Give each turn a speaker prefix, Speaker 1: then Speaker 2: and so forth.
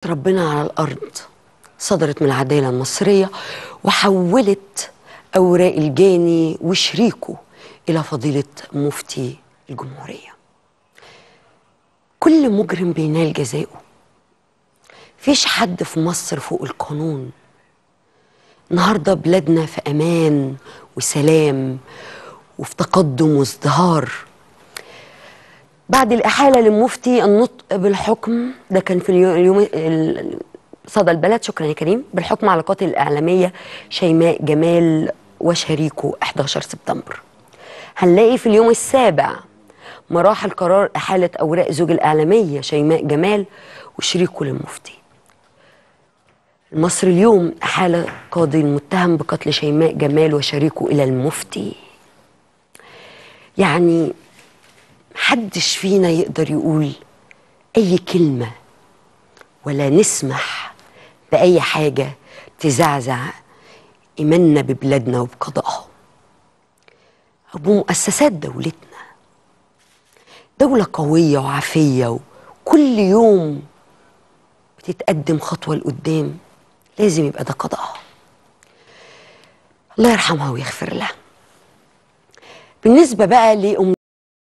Speaker 1: ربنا على الأرض صدرت من العدالة المصرية وحولت أوراق الجاني وشريكه إلى فضيلة مفتي الجمهورية كل مجرم بينال جزاؤه فيش حد في مصر فوق القانون النهارده بلادنا في امان وسلام وفي تقدم وازدهار بعد الإحالة للمفتي النطق بالحكم ده كان في اليوم, اليوم ال- صدى البلد شكرا يا كريم بالحكم على القاتل الإعلامية شيماء جمال وشريكه 11 سبتمبر هنلاقي في اليوم السابع مراحل قرار إحالة أوراق زوج الإعلامية شيماء جمال وشريكه للمفتي مصر اليوم أحال قاضي المتهم بقتل شيماء جمال وشريكه إلى المفتي يعني محدش فينا يقدر يقول أي كلمة ولا نسمح بأي حاجة تزعزع إيماننا ببلادنا وبقضائها أو بمؤسسات دولتنا دولة قوية وعافية وكل يوم بتتقدم خطوة لقدام لازم يبقى ده قضاءها الله يرحمها ويغفر لها بالنسبة بقى لأم